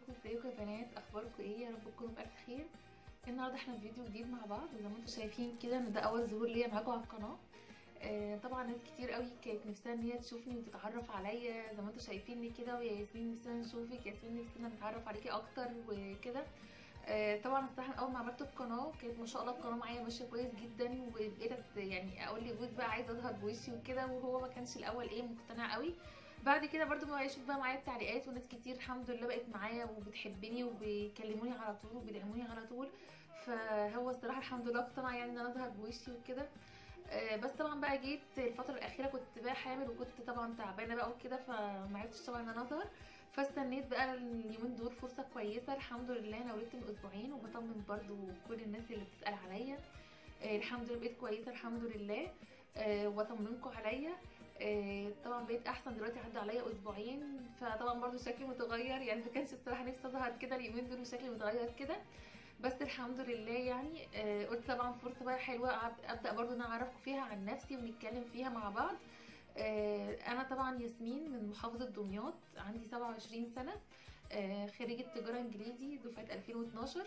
ازيكم يا بنات اخباركم ايه يا رب تكونوا بالف خير النهارده احنا في فيديو جديد مع بعض وزي ما انتم شايفين كده ان ده اول ظهور ليا معاكم على القناه آه طبعا ناس كتير قوي كانت نفسها ان هي تشوفني وتتعرف عليا زي ما انتم شايفيني كده ويا ياسمين نفسنا نشوفك ياسمين نفسنا نتعرف عليكي اكتر وكده آه طبعا الصراحه اول ما عملت القناه كانت ما شاء الله القناه معايا ماشيه كويس جدا وبقيت يعني اقول لجوز بقى عايزه اظهر بوشي وكده وهو ما كانش الاول ايه مقتنع قوي بعد كده برضو ما يشوف بقى معايا التعليقات وناس كتير الحمد لله بقت معايا وبتحبني وبيكلموني على طول وبيدعموني على طول فهو الصراحه الحمد لله اقتنع يعني ان انا اظهر بوشي وكده آه بس طبعا بقى جيت الفتره الاخيره كنت بقى حامل وكنت طبعا تعبانه بقى وكده فما عرفتش طبعا ان انا اظهر فاستنيت بقى اليومين دول فرصه كويسه الحمد لله انا ولدت من اسبوعين وبطمن برضو كل الناس اللي بتسال عليا آه الحمد لله بقيت كويسه الحمد لله آه واطمنكم عليا آه طبعا بقيت احسن دلوقتي عدى عليا اسبوعين فطبعا برضو شكلي متغير يعني ما كانش الصراحه نفسي اظهر كده اليومين دول وشكلي متغير كده بس الحمد لله يعني آه قلت طبعا فرصه بقى حلوه ابدا برضو ان انا اعرفكم فيها عن نفسي ونتكلم فيها مع بعض آه انا طبعا ياسمين من محافظه دمياط عندي 27 سنه خريجه تجاره انجليزي دفعه 2012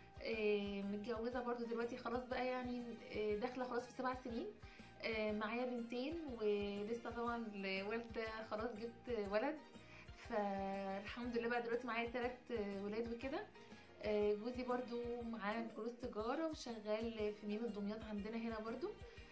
متجوزه برضو دلوقتي خلاص بقى يعني داخله خلاص في سبع سنين معايا بنتين ولسه طبعا والده خلاص جبت ولد فالحمد لله بقى دلوقتي معايا ثلاث ولاد وكده جوزي برضو معاه بكالوريوس تجاره وشغال في مينا دمياط عندنا هنا برضو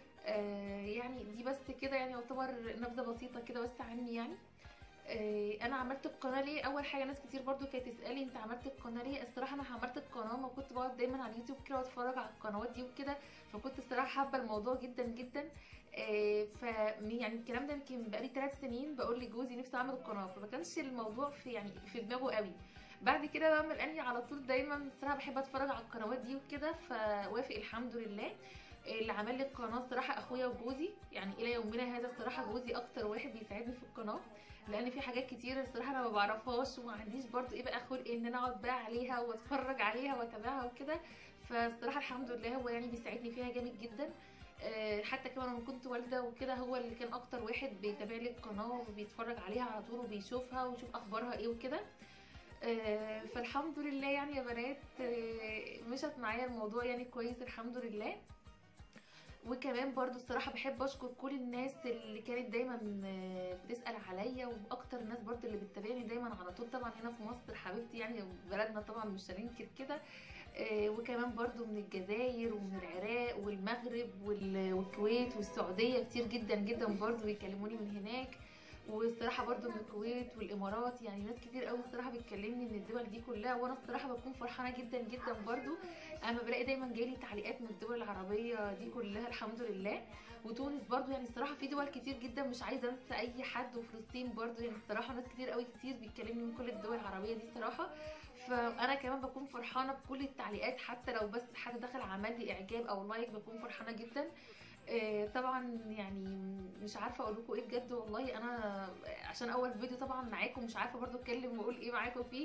يعني دي بس كده يعني يعتبر نبذه بسيطه كده بس عني يعني انا عملت القناه ليه اول حاجه ناس كتير برضو كانت تسالي انت عملت القناه ليه الصراحه انا عملت القناه ما كنت بقعد دايما على اليوتيوب كده واتفرج على القنوات دي وكده فكنت الصراحه حابه الموضوع جدا جدا ف يعني الكلام ده يمكن بقالي ثلاث سنين بقول لجوزي نفسي اعمل القناه فما كانش الموضوع في يعني في دماغه قوي بعد كده بعمل اني على طول دايما الصراحه بحب اتفرج على القنوات دي وكده فوافق الحمد لله اللي عمل لي القناه الصراحه اخويا وجوزي يعني الى يومنا هذا الصراحه جوزي اكتر واحد بيساعدني في القناه لان في حاجات كتير الصراحه انا ما بعرفهاش وما عنديش برضو ايه بقى خلق ان انا اقعد بقى عليها واتفرج عليها واتابعها وكده فالصراحه الحمد لله هو يعني بيساعدني فيها جامد جدا حتى كمان لما كنت والده وكده هو اللي كان اكتر واحد بيتابع لي القناه وبيتفرج عليها على طول وبيشوفها ويشوف اخبارها ايه وكده فالحمد لله يعني يا بنات مشت معايا الموضوع يعني كويس الحمد لله وكمان برضو الصراحة بحب اشكر كل الناس اللي كانت دايما بتسأل عليا واكتر الناس برضو اللي بتتابعني دايما على طول طبعا هنا في مصر حبيبتي يعني بلدنا طبعا مش هننكر كده وكمان برضو من الجزائر ومن العراق والمغرب والكويت والسعودية كتير جدا جدا برضو بيكلموني من هناك والصراحه برضو من الكويت والامارات يعني ناس كتير قوي الصراحه بتكلمني من الدول دي كلها وانا الصراحه بكون فرحانه جدا جدا برضو اما بلاقي دايما جايلي تعليقات من الدول العربيه دي كلها الحمد لله وتونس برضو يعني الصراحه في دول كتير جدا مش عايزه انسى اي حد وفلسطين برضو يعني الصراحه ناس كتير قوي كتير بيتكلمني من كل الدول العربيه دي الصراحه فانا كمان بكون فرحانه بكل التعليقات حتى لو بس حد دخل عمل لي اعجاب او لايك بكون فرحانه جدا طبعا يعني مش عارفه اقول لكم ايه بجد والله انا عشان اول فيديو طبعا معاكم مش عارفه برضو اتكلم واقول ايه معاكم فيه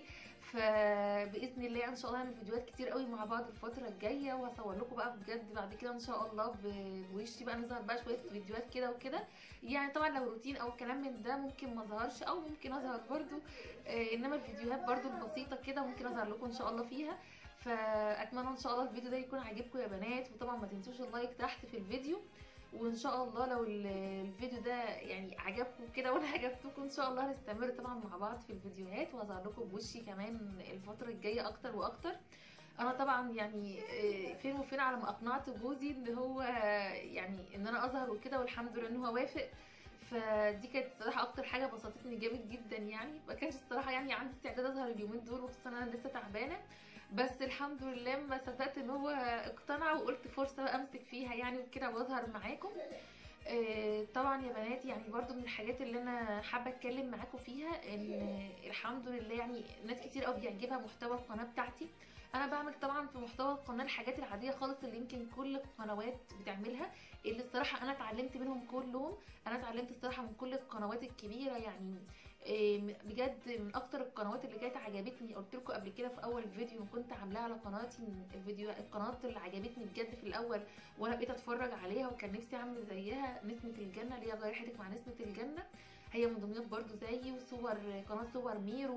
فباذن الله ان شاء الله هنعمل فيديوهات كتير قوي مع بعض الفتره الجايه وهصور لكم بقى بجد بعد كده ان شاء الله بوشي بقى نظهر بقى شويه فيديوهات كده وكده يعني طبعا لو روتين او كلام من ده ممكن ما اظهرش او ممكن اظهر برضو انما الفيديوهات برضو البسيطه كده ممكن اظهر لكم ان شاء الله فيها فاتمنى ان شاء الله الفيديو ده يكون عاجبكم يا بنات وطبعا ما تنسوش اللايك تحت في الفيديو وان شاء الله لو الفيديو ده يعني عجبكم كده وانا عجبتكم ان شاء الله هنستمر طبعا مع بعض في الفيديوهات وهظهر لكم بوشي كمان الفتره الجايه اكتر واكتر انا طبعا يعني فين وفين على ما اقنعت جوزي ان هو يعني ان انا اظهر وكده والحمد لله ان هو وافق فدي كانت الصراحه اكتر حاجه بسطتني جامد جدا يعني ما كانش الصراحه يعني عندي استعداد اظهر اليومين دول وخصوصا انا لسه تعبانه بس الحمد لله ما صدقت ان هو اقتنع وقلت فرصه بقى امسك فيها يعني وكده واظهر معاكم آه طبعا يا بنات يعني برضو من الحاجات اللي انا حابه اتكلم معاكم فيها ان الحمد لله يعني ناس كتير قوي بيعجبها محتوى القناه بتاعتي انا بعمل طبعا في محتوى القناه الحاجات العاديه خالص اللي يمكن كل القنوات بتعملها اللي الصراحه انا اتعلمت منهم كلهم انا اتعلمت الصراحه من كل القنوات الكبيره يعني بجد من اكتر القنوات اللي كانت عجبتني قلت لكم قبل كده في اول فيديو كنت عاملاه على قناتي الفيديو القناه اللي عجبتني بجد في الاول وانا بقيت اتفرج عليها وكان نفسي اعمل زيها نسمه الجنه اللي هي غير حياتك مع نسمه الجنه هي من دمياط برضو زيي وصور قناه صور ميرو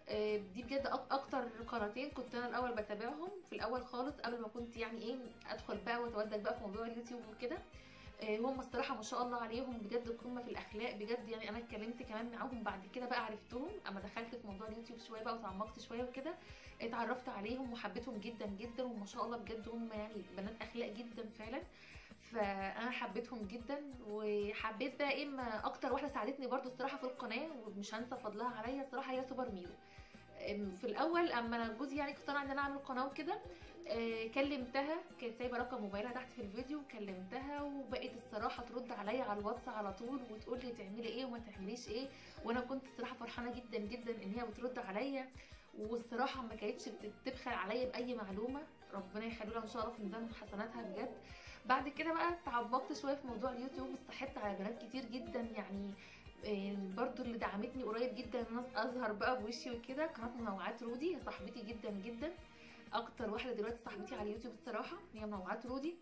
آه، دي بجد أك- اكتر قناتين كنت انا الاول بتابعهم في الاول خالص قبل ما كنت يعني ايه ادخل بقى واتودد بقى في موضوع اليوتيوب وكده آه، هم الصراحه ما شاء الله عليهم بجد قمه في الاخلاق بجد يعني انا اتكلمت كمان معاهم بعد كده بقى عرفتهم اما دخلت في موضوع اليوتيوب شويه بقى وتعمقت شويه وكده اتعرفت عليهم وحبيتهم جدا جدا وما شاء الله بجد هم يعني بنات اخلاق جدا فعلا فانا حبيتهم جدا وحبيت بقى ايه ما اكتر واحده ساعدتني برضو الصراحه في القناه ومش هنسى فضلها عليا الصراحه هي سوبر ميرو أم، في الاول اما انا جوزي يعني اقتنع ان انا اعمل قناه وكده آه، كلمتها كانت سايبه رقم موبايلها تحت في الفيديو كلمتها وبقت الصراحه ترد عليا على الواتس على طول وتقول لي تعملي ايه وما تعمليش ايه وانا كنت الصراحه فرحانه جدا جدا ان هي بترد عليا والصراحه ما كانتش بتبخل عليا باي معلومه ربنا يخليها ان شاء الله في ميزان حسناتها بجد بعد كده بقى تعمقت شويه في موضوع اليوتيوب اتصاحبت على بنات كتير جدا يعني آه، برضو اللي دعمتني قريب جدا ان انا اظهر بقى بوشي وكده قناه منوعات رودي هي صاحبتي جدا جدا اكتر واحده دلوقتي صاحبتي على اليوتيوب الصراحه هي منوعات رودي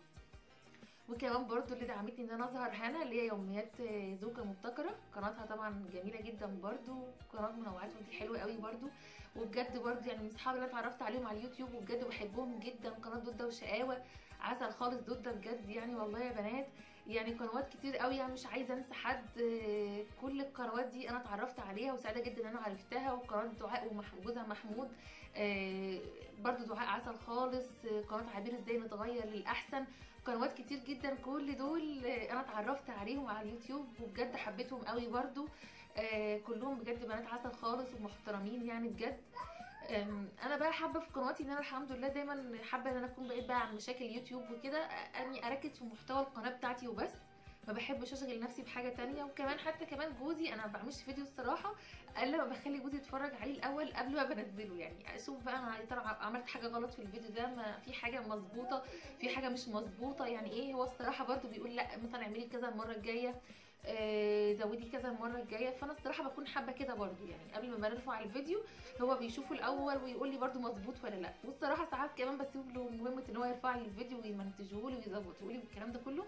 وكمان برضو اللي دعمتني ان انا اظهر هنا اللي هي يوميات آه، زوجة مبتكرة قناتها طبعا جميلة جدا برضو قناة منوعات ودي حلوة قوي برضو وبجد برضو يعني من اصحابي اللي انا اتعرفت عليهم على اليوتيوب وبجد بحبهم جدا قناة دودة وشقاوة عسل خالص دودة بجد يعني والله يا بنات يعني قنوات كتير قوي يعني مش عايزه انسى حد آه، كل القنوات دي انا اتعرفت عليها وسعيده جدا ان انا عرفتها وقناه دعاء وجوزها محمود آه، برضو دعاء عسل خالص آه، قناه عبير ازاي نتغير للاحسن قنوات كتير جدا كل دول آه، انا اتعرفت عليهم على اليوتيوب وبجد حبيتهم قوي برضو آه، كلهم بجد بنات عسل خالص ومحترمين يعني بجد أم، انا بقى حابه في قناتي ان انا الحمد لله دايما حابه ان انا اكون بعيد بقى عن مشاكل يوتيوب وكده اني اركز في محتوى القناه بتاعتي وبس ما بحبش اشغل نفسي بحاجه تانية وكمان حتى كمان جوزي انا ما بعملش فيديو الصراحه الا ما بخلي جوزي يتفرج عليه الاول قبل ما بنزله يعني اشوف بقى انا يا ترى عملت حاجه غلط في الفيديو ده ما في حاجه مظبوطه في حاجه مش مظبوطه يعني ايه هو الصراحه برضو بيقول لا مثلا اعملي كذا المره الجايه آه، زودي كذا المره الجايه فانا الصراحه بكون حابه كده برضو يعني قبل ما بنرفع الفيديو هو بيشوفه الاول ويقول لي برضو مظبوط ولا لا والصراحه ساعات كمان بسيب له مهمه ان هو يرفع لي الفيديو ويمنتجه لي ويظبطه لي والكلام ده كله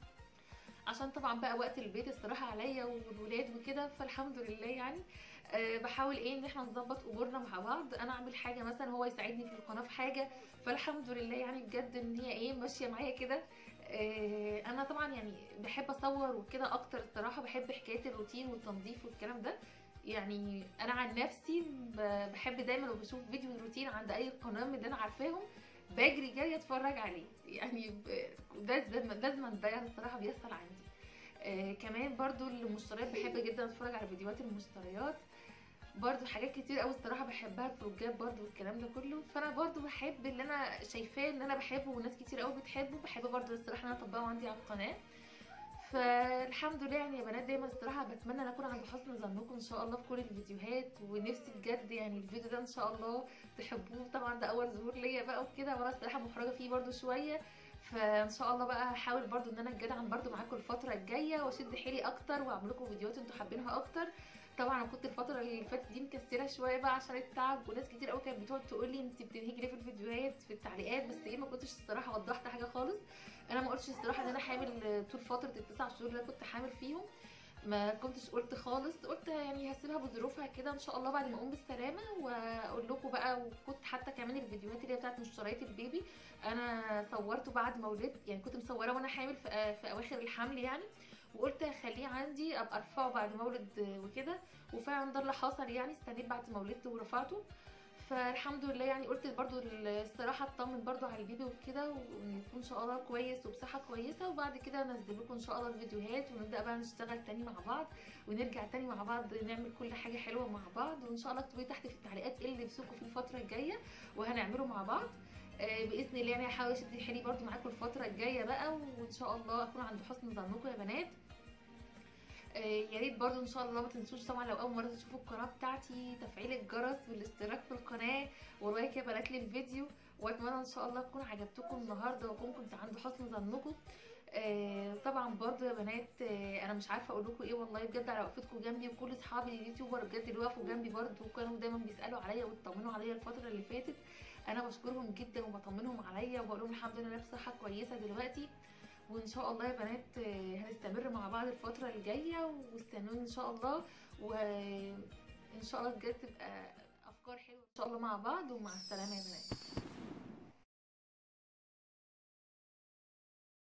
عشان طبعا بقى وقت البيت الصراحه عليا والولاد وكده فالحمد لله يعني أه بحاول ايه ان احنا نظبط امورنا مع بعض انا اعمل حاجه مثلا هو يساعدني في القناه في حاجه فالحمد لله يعني بجد ان هي ايه ماشيه معايا كده أه انا طبعا يعني بحب اصور وكده اكتر الصراحه بحب حكايه الروتين والتنظيف والكلام ده يعني انا عن نفسي ب- بحب دايما لما بشوف فيديو روتين عند اي قناه من اللي انا عارفاهم بجري جري اتفرج عليه يعني ب- ده ده لازم ده يعني الصراحه بيحصل عندي آه كمان برضو المشتريات بحب جدا اتفرج على فيديوهات المشتريات برضو حاجات كتير قوي الصراحه بحبها الفروجات برضو والكلام ده كله فانا برضو بحب اللي انا شايفاه ان انا بحبه وناس كتير قوي بتحبه بحب برضو الصراحه ان انا اطبقه عندي على القناه فالحمد لله يعني يا بنات دايما الصراحه بتمنى ان اكون عند حسن ظنكم ان شاء الله في كل الفيديوهات ونفسي بجد يعني الفيديو ده ان شاء الله تحبوه طبعا ده اول ظهور ليا بقى وكده وانا الصراحه محرجه فيه برضو شويه فان شاء الله بقى هحاول برضو ان انا اتجدعن برضو معاكم الفتره الجايه واشد حيلي اكتر واعمل لكم فيديوهات انتوا حابينها اكتر طبعا انا كنت الفتره اللي فاتت دي مكسله شويه بقى عشان التعب وناس كتير قوي كانت بتقعد تقول لي انت بتنهجي ليه في الفيديوهات في التعليقات بس ايه ما كنتش الصراحه وضحت حاجه خالص انا ما قلتش الصراحه ان انا حامل طول فتره التسع شهور اللي أنا كنت حامل فيهم ما كنتش قلت خالص قلت يعني هسيبها بظروفها كده ان شاء الله بعد ما اقوم بالسلامه واقول لكم بقى وكنت حتى كمان الفيديوهات اللي هي بتاعت مشتريات البيبي انا صورته بعد ما ولدت يعني كنت مصوره وانا حامل في, في اواخر الحمل يعني وقلت هخليه عندي ابقى ارفعه بعد ما اولد وكده وفعلا ده اللي حصل يعني استنيت بعد ما ولدت ورفعته فالحمد لله يعني قلت برضو الصراحه اطمن برضو على البيبي وكده وان يكون ان شاء الله كويس وبصحه كويسه وبعد كده انزل لكم ان شاء الله الفيديوهات ونبدا بقى نشتغل تاني مع بعض ونرجع تاني مع بعض نعمل كل حاجه حلوه مع بعض وان شاء الله اكتبوا لي تحت في التعليقات ايه اللي نفسكم في الفتره الجايه وهنعمله مع بعض آه، باذن الله يعني هحاول اشد حيلي برضو معاكم الفتره الجايه بقى وان شاء الله اكون عند حسن ظنكم يا بنات آه، يا ريت برضو ان شاء الله ما تنسوش طبعا لو اول مره تشوفوا القناه بتاعتي تفعيل الجرس والاشتراك في القناه ولايك يا بنات للفيديو واتمنى ان شاء الله تكون عجبتكم النهارده واكون كنت عند حسن ظنكم آه طبعا برضو يا بنات آه انا مش عارفه اقول لكم ايه والله بجد على وقفتكم جنبي وكل اصحابي اليوتيوبر بجد اللي وقفوا جنبي برضو وكانوا دايما بيسالوا عليا ويطمنوا عليا الفتره اللي فاتت انا بشكرهم جدا وبطمنهم عليا وبقول لهم الحمد لله انا بصحه كويسه دلوقتي وان شاء الله يا بنات آه، هنستمر مع بعض الفتره الجايه واستنوني ان شاء الله وان شاء الله بجد تبقى افكار حلوه ان شاء الله مع بعض ومع السلامه يا بنات